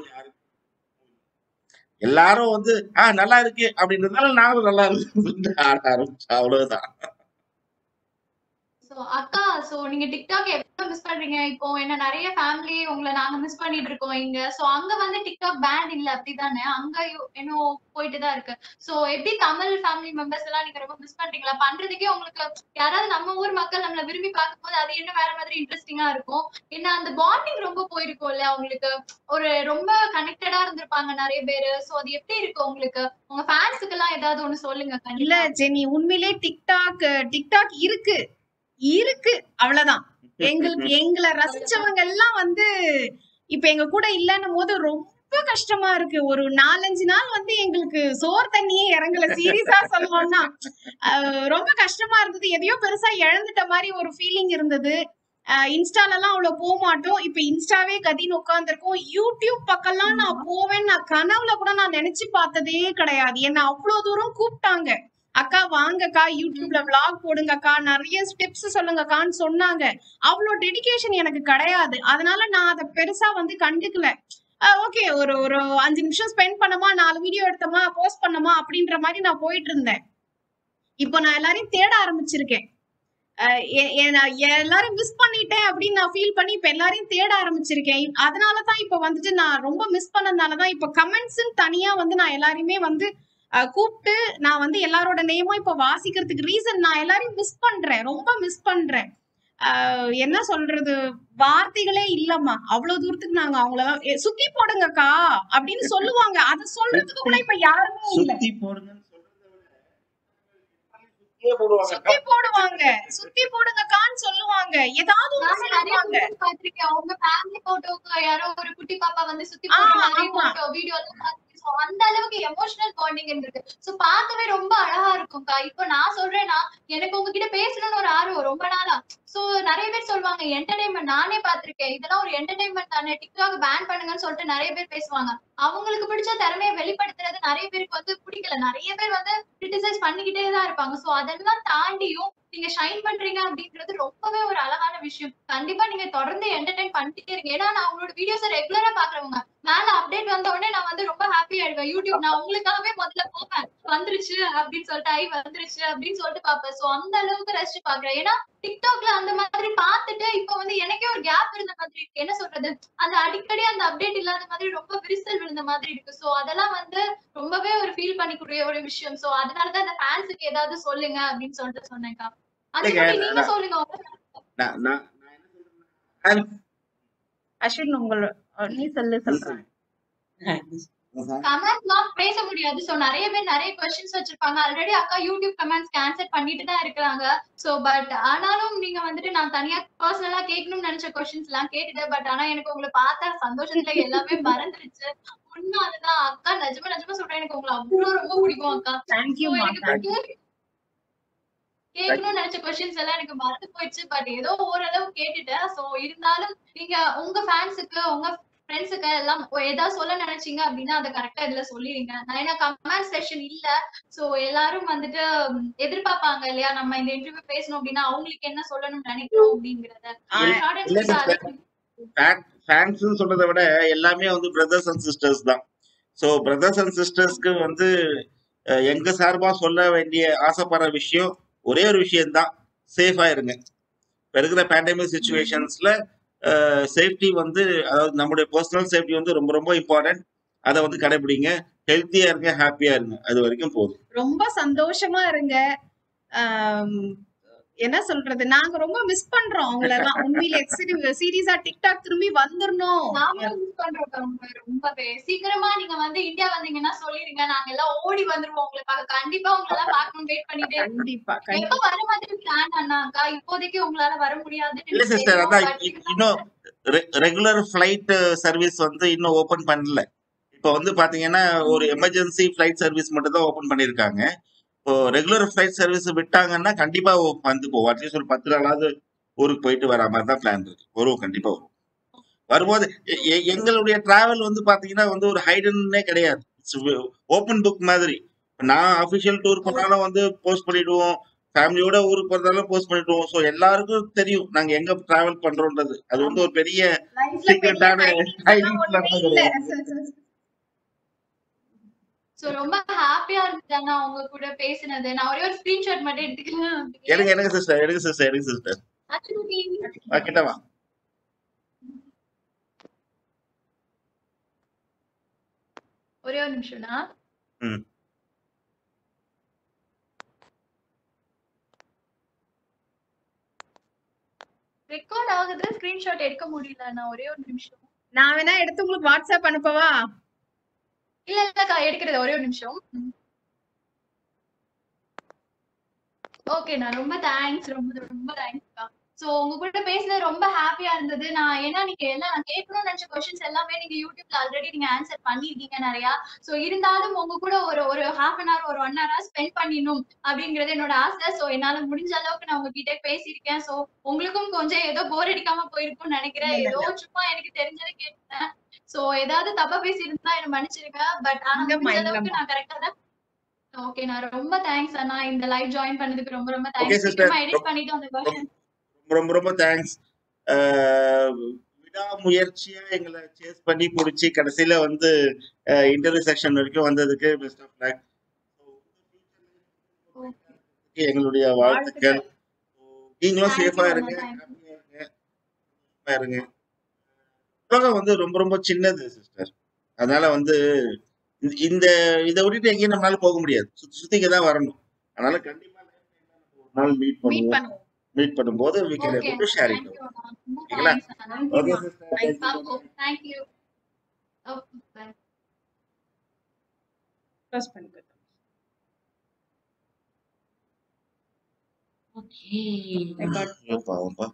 எல்லாரும் வந்து ஆ நல்லா இருக்கு அப்படின்றதுனால நாங்களும் நல்லா இருக்கு ஆட ஆரம்பிச்சோம் அவ்வளவுதான் சோ சோ அக்கா சோ நீங்க டிக்டாக் எவ்வளவு மிஸ் பண்றீங்க இப்போ என்ன நிறைய ஃபேமிலி உங்களை நாங்க மிஸ் பண்ணிட்டு இருக்கோம் இங்க சோ அங்க வந்து டிக்டாக் பேன் இல்ல அப்படிதானே அங்க யு- இன்னும் போயிட்டு தான் இருக்கு சோ எப்படி தமிழ் ஃபேமிலி மெம்பர்ஸ் எல்லாம் நீங்க ரொம்ப மிஸ் பண்றீங்களா பண்றதுக்கே உங்களுக்கு யாராவது நம்ம ஊர் மக்கள் நம்மள விரும்பி பார்க்கும்போது அது இன்னும் வேற மாதிரி இன்ட்ரெஸ்டிங்கா இருக்கும் ஏன்னா அந்த பாண்டிங் ரொம்ப போயிருக்கும் இல்ல உங்களுக்கு ஒரு ரொம்ப கனெக்டடா இருந்திருப்பாங்க நிறைய பேரு சோ அது எப்படி இருக்கு உங்களுக்கு உங்க ஃபேன்ஸுக்கு எல்லாம் ஏதாவது ஒண்ணு சொல்லுங்க இல்ல கண்டிப்பா ஜெனி உண்மையிலே டிக்டாக் டிக்டாக் இருக்கு இருக்கு அவ்வளவுதான் எங்களுக்கு எங்களை ரசிச்சவங்க எல்லாம் வந்து இப்ப எங்க கூட இல்லன்னும் போது ரொம்ப கஷ்டமா இருக்கு ஒரு நாலஞ்சு நாள் வந்து எங்களுக்கு சோறு தண்ணியே இறங்கல சீரியஸா சொல்லணும்னா அஹ் ரொம்ப கஷ்டமா இருந்தது எதையோ பெருசா இழந்துட்ட மாதிரி ஒரு ஃபீலிங் இருந்தது அஹ் இன்ஸ்டால எல்லாம் அவ்வளவு போக மாட்டோம் இப்ப இன்ஸ்டாவே கதின்னு உட்காந்துருக்கோம் யூடியூப் பக்கம்லாம் நான் போவேன் நான் கனவுல கூட நான் நினைச்சு பார்த்ததே கிடையாது என்ன அவ்வளவு தூரம் கூப்பிட்டாங்க அக்கா வாங்கக்கா யூடியூப்ல vlog போடுங்கக்கா நிறைய ஸ்டெப்ஸ் சொல்லுங்கக்கான்னு சொன்னாங்க அவ்வளோ டெடிகேஷன் எனக்கு கிடையாது அதனால நான் அதை பெருசா வந்து கண்டுக்கல ஓகே ஒரு ஒரு அஞ்சு நிமிஷம் ஸ்பெண்ட் பண்ணமா நாலு வீடியோ எடுத்தோமா போஸ்ட் பண்ணோமா அப்படின்ற மாதிரி நான் போயிட்டு இருந்தேன் இப்போ நான் எல்லாரையும் தேட ஆரம்பிச்சிருக்கேன் அஹ் எ- எ- நான் எல்லாரும் மிஸ் பண்ணிட்டேன் அப்படின்னு நான் ஃபீல் பண்ணி இப்ப எல்லாரையும் தேட ஆரம்பிச்சிருக்கேன் அதனால தான் இப்ப வந்துட்டு நான் ரொம்ப மிஸ் பண்ணதுனால தான் இப்ப கமெண்ட்ஸ்ன்னு தனியா வந்து நான் எல்லாரையுமே வந்து அஹ், கூப்பிட்டு நான் வந்து எல்லாரோட நேமும் இப்ப வாசிக்கிறதுக்கு ரீசன் நான் எல்லாரையும் மிஸ் பண்றேன் ரொம்ப மிஸ் பண்றேன் ஆஹ் என்ன சொல்றது வார்த்தைகளே இல்லம்மா அவ்வளவு தூரத்துக்கு நாங்க அவங்களெல்லாம் "ஏ, சுத்தி போடுங்கக்கா அப்படின்னு சொல்லுவாங்க அதை சொல்றதுக்கு கூட இப்ப யாருமே இல்ல சுத்தி போடுங்கன்னு சொல்றதை விட சுத்தியே போடுவாங்க சுத்தி போடுவாங்க சுத்தி போடுங்கக்கான்னு சொல்லுவாங்க ஏதாவது ஒண்ணு நானும் நிறைய சொல்லுவாங்க photos பார்த்திருக்கேன். அவங்க family photoக்கு யாரோ ஒரு குட்டி பாப்பா வந்து சுத்தி ஆ, போட்டு நிறைய ஆமா. photo, video எல்லாம் பார்த்திருக்கேன். So, அந்த அளவுக்கு எமோஷனல் பாண்டிங் இருக்கு சோ பார்க்கவே ரொம்ப அழகா இருக்கும்க்கா இப்போ நான் சொல்றேன்னா எனக்கு உங்ககிட்ட பேசணும்னு ஒரு ஆர்வம் ரொம்ப நாளா சோ நிறைய பேர் சொல்லுவாங்க என்டர்டைன்மெண்ட் நானே பார்த்திருக்கேன் இதெல்லாம் ஒரு என்டர்டைன்மெண்ட் தானே டிக்டாக் பேன் பண்ணுங்கன்னு சொல்லிட்டு நிறைய பேர் பேசுவாங்க அவங்களுக்கு பிடிச்ச திறமையை வெளிப்படுத்துறது நிறைய பேருக்கு வந்து பிடிக்கல நிறைய பேர் வந்து கிரிட்டிசைஸ் பண்ணிக்கிட்டே தான் இருப்பாங்க சோ அதெல்லாம் தாண்டியும் நீங்க ஷைன் பண்றீங்க அப்படின்றது ரொம்பவே ஒரு அழகான விஷயம் கண்டிப்பா நீங்க தொடர்ந்து என்டர்டைன் பண்ணிட்டே இருங்க ஏன்னா நான் உங்களோட வீடியோஸ் ரெகுலரா பாக்குறவங்க மேல அப்டேட் வந்த உடனே நான் வந்து ரொம்ப ஹாப்பி ஆயிடுவேன் யூடியூப் நான் உங்களுக்காகவே முதல்ல போவேன் வந்துருச்சு அப்படின்னு சொல்லிட்டு ஐ வந்துருச்சு அப்படின்னு சொல்லிட்டு பாப்பேன் சோ அந்த அளவுக்கு ரசிச்சு பாக்குறேன் ஏன்னா டிக்டாக்ல அந்த மாதிரி பார்த்துட்டு இப்ப வந்து எனக்கே ஒரு கேப் இருந்த மாதிரி இருக்கு என்ன சொல்றது அந்த அடிக்கடி அந்த அப்டேட் இல்லாத மாதிரி ரொம்ப விரிசல் விழுந்த மாதிரி இருக்கு சோ அதெல்லாம் வந்து ரொம்பவே ஒரு ஃபீல் பண்ணிக்கூடிய ஒரு விஷயம் சோ அதனாலதான் அந்த ஃபேன்ஸுக்கு ஏதாவது சொல்லுங்க அப்படின்னு சொல்லிட்டு சொன்னேன்க்கா இல்லைங்க, அதுக்கு நீங்க நான்- சொல்லுங்க உங்க நான் நான் நான் என்ன சொல்றேன்னா அஸ்வின் உங்கள நீ சொல்லு சொல்றேன் கமெண்ட்ஸ்லாம் பேச முடியாது சோ நிறைய பேர் நிறைய கொஸ்டின்ஸ் வச்சிருப்பாங்க ஆல்ரெடி அக்கா யூடியூப் கமெண்ட்ஸ்க்கு ஆன்சர் பண்ணிட்டு தான் இருக்காங்க சோ பட் ஆனாலும் நீங்க வந்துட்டு நான் தனியா பர்சனலா கேட்கணும்னு நினைச்ச கொஸ்டின்ஸ் எல்லாம் கேட்டுட்டேன் பட் ஆனா எனக்கு உங்களை பார்த்தா சந்தோஷத்துல எல்லாமே மறந்துருச்சு உண்மை அதுதான் அக்கா நிஜமா நிஜமா சொல்றேன் எனக்கு உங்களை அவ்வளவு ரொம்ப பிடிக்கும் அக்கா தேங்க்யூ So, மா எனக்கு இப்ப கேக்க- கேட்கணும்னு நினைச்ச கொஸ்டின்ஸ் எல்லாம் எனக்கு மறந்து போயிடுச்சு பட் ஏதோ ஓரளவு கேட்டுட்டேன் சோ இருந்தாலும் நீங்க உங்க ஃபேன்ஸுக்கு உங்க ஃப்ரெண்ட்ஸுக்கு எல்லாம் ஏதாவது சொல்ல நினைச்சீங்க அப்படின்னா அதை கரெக்டா இதுல சொல்லிடுங்க நான் ஏன்னா கமெண்ட் செஷன் இல்ல சோ எல்லாரும் வந்துட்டு ம், எதிர்பார்ப்பாங்க இல்லையா நம்ம இந்த இன்டர்வியூ பேசணும் அப்படின்னா அவங்களுக்கு என்ன சொல்லணும்னு நினைக்கிறோம் அப்படிங்கறத Short and இல்ல sweet ஆ sister. ஃபேன்ஸ் சொல்றதை விட எல்லாமே வந்து பிரதர்ஸ் அண்ட் சிஸ்டர்ஸ் தான் ஸோ பிரதர்ஸ் அண்ட் சிஸ்டர்ஸ்க்கு வந்து அஹ், எங்க சார்பா சொல்ல வேண்டிய ஆசைப்படுற விஷயம் ஒரே ஒரு விஷயம் தான் சேஃபா இருங்க இப்ப இருக்கிற பேண்டமிக் சுச்சுவேஷன்ஸ்ல சேஃப்டி வந்து அதாவது நம்முடைய பர்சனல் சேஃப்டி வந்து ரொம்ப ரொம்ப இம்பார்ட்டன்ட் அதை வந்து கடைபிடிங்க ஹெல்த்தியா இருங்க ஹாப்பியா இருங்க அது வரைக்கும் போதும் ரொம்ப சந்தோஷமா இருங்க ஆம், என்ன சொல்றது நாங்க ரொம்ப மிஸ் பண்றோம் அவங்களெல்லாம் உண்மையிலே சீரியஸா டிக்டாக் திரும்பி வந்துடணும் நாமளும் மிஸ் பண்றோம் ரொம்ப ரொம்பவே சீக்கிரமா நீங்க வந்து இந்தியா வந்தீங்கன்னா சொல்லிடுங்க நாங்க எல்லாம் ஓடி வந்துருவோம் உங்களை பார்க்க கண்டிப்பா உங்களை எல்லாம் பார்க்கணும் வெயிட் பண்ணிட்டே இருக்கோம். கண்டிப்பா எப்ப கண்டிப்பா வர மாதிரி பிளான் அண்ணாக்கா இப்போதைக்கு உங்களால வர முடியாதுன்னு இல்ல எனக்கு சிஸ்டர் தெரியும். அதான் But இ- இன்னும் ரெகுலர் ஃபிளைட் சர்வீஸ் வந்து இன்னும் ஓபன் பண்ணல இப்போ வந்து பாத்தீங்கன்னா ஒரு எமர்ஜென்சி ஃபிளைட் சர்வீஸ் மட்டும் தான் ஓபன் பண்ணிருக்காங்க இப்போ ரெகுலர் ஃபிளைட் சர்வீஸ் விட்டாங்கன்னா கண்டிப்பா ஓ- வந்து போவோம் அட்லீஸ்ட் ஒரு பத்து நாளாவது ஊருக்கு போயிட்டு வரா மாதிரி தான் பிளான் இருக்கு வரும் கண்டிப்பா வரும் வரும்போது எ- எ- எங்களுடைய டிராவல் வந்து பாத்தீங்கன்னா வந்து ஒரு ஹைடன்னே கிடையாது ஓப்பன் புக் மாதிரி நான் அபிஷியல் டூர் போனாலும் வந்து போஸ்ட் பண்ணிடுவோம் ஃபேமிலியோட ஊருக்கு போறதாலும் போஸ்ட் பண்ணிடுவோம் ஸோ எல்லாருக்கும் தெரியும் நாங்க எங்க டிராவல் பண்றோம்ன்றது அது வந்து ஒரு பெரிய லைஃப்ல சீக்கிரட்டான பெரிய hiding எல்லாம் ஒண்ணுமே இல்ல சோ ரொம்ப ஹாப்பியா இருந்துச்சு அண்ணா உங்க கூட பேசினது நான் ஒரே ஒரு ஸ்கிரீன்ஷாட் மட்டும் எடுத்துக்கலாம் எடுங்க எடுங்க சிஸ்டர் எடுங்க சிஸ்டர் எடுங்க சிஸ்டர் அச்சுக்குட்டி கிட்டவா ஒரே ஒரு நிமிஷம்னா ம். ரெக்கார்ட் ஆகுது ஸ்கிரீன்ஷாட் எடுக்க முடியல நான் ஒரே ஒரு நிமிஷம் நான் வேணா எடுத்து உங்களுக்கு வாட்ஸ்அப் அனுப்பவா இல்ல இல்லக்கா எடுக்கிறது ஒரே ஒரு நிமிஷம் ஓகே நான் ரொம்ப தேங்க்ஸ் ரொம்ப ரொம்ப தேங்க்ஸ்க்கா சோ உங்க கூட பேசுனது ரொம்ப ஹாப்பியா இருந்தது நான் ஏன்னா நீங்க எல்லாம் நான் கேட்கணும்னு நினைச்ச கொஸ்டின்ஸ் எல்லாமே நீங்க யூடியூப்ல ஆல்ரெடி நீங்க ஆன்சர் பண்ணிருக்கீங்க நிறைய சோ இருந்தாலும் உங்க கூட ஒரு ஒரு ஹாஃப் அன் ஹவர் ஒரு ஒன் ஹவர் ஸ்பெண்ட் பண்ணிடணும் அப்படிங்கறது என்னோட ஆசை சோ என்னால முடிஞ்ச அளவுக்கு நான் உங்ககிட்ட பேசியிருக்கேன் சோ உங்களுக்கும் கொஞ்சம் ஏதோ போர் அடிக்காம போயிருக்கும்னு நினைக்கிறேன் இல்ல, ஏதோ சும்மா எனக்கு தெரிஞ்சதை கேட்டேன் சோ ஏதாவது தப்பா பேசியிருந்தா என்ன மன்னிச்சிருங்க பட் ஆனா இல்லம்மா, முடிஞ்ச அளவுக்கு இல்லம்மா. நான் கரெக்டா தான் ஓகே நான் ரொம்ப தேங்க்ஸ் அண்ணா இந்த லைவ் ஜாயின் பண்ணதுக்கு ரொம்ப ரொம்ப Okay, தேங்க்ஸ் sister. சீக்கிரமா எடிட் பண்ணிட்டு அந்த version ரொம்ப ரொம்ப ரொம்ப தேங்க்ஸ் விடாமுயற்சியா எங்களை சேஸ் பண்ணி பிடிச்சி கடைசியில வந்து இன்டர்வியூ செக்ஷன் வரைக்கும் வந்ததுக்கு பெஸ்ட் ஆஃப் லக் எங்களுடைய வாழ்த்துக்கள் நீங்களும் Thank you, சேஃபா Mama. இருங்க Thank you. ஹாப்பியா இருங்க safe ஆ இருங்க உலகம் வந்து ரொம்ப ரொம்ப சின்னது சிஸ்டர் அதனால வந்து இந்த- இந்த இதை விட்டுட்டு எங்கேயும் நம்மளால போக முடியாது சுத்தி சுத்திக்க தான் வரணும் அதனால கண்டிப்பா ஒரு நாள் மீட் மீட் பண்ணுவோம் பண்ணுவோம் மீட் பண்ணும்போது we can Okay, able to share it thank you, அண்ணா. ரொம்ப ஓகேங்களா? thanks, அண்ணா. ஓகே சிஸ்டர் Thank பாப்போம். Thank you. Okay, bye. Close பண்ணிக்கோ ஓகே பாவம்பா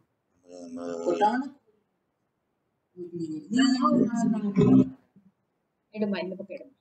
எடுமா இந்த பக்கம் எடுமா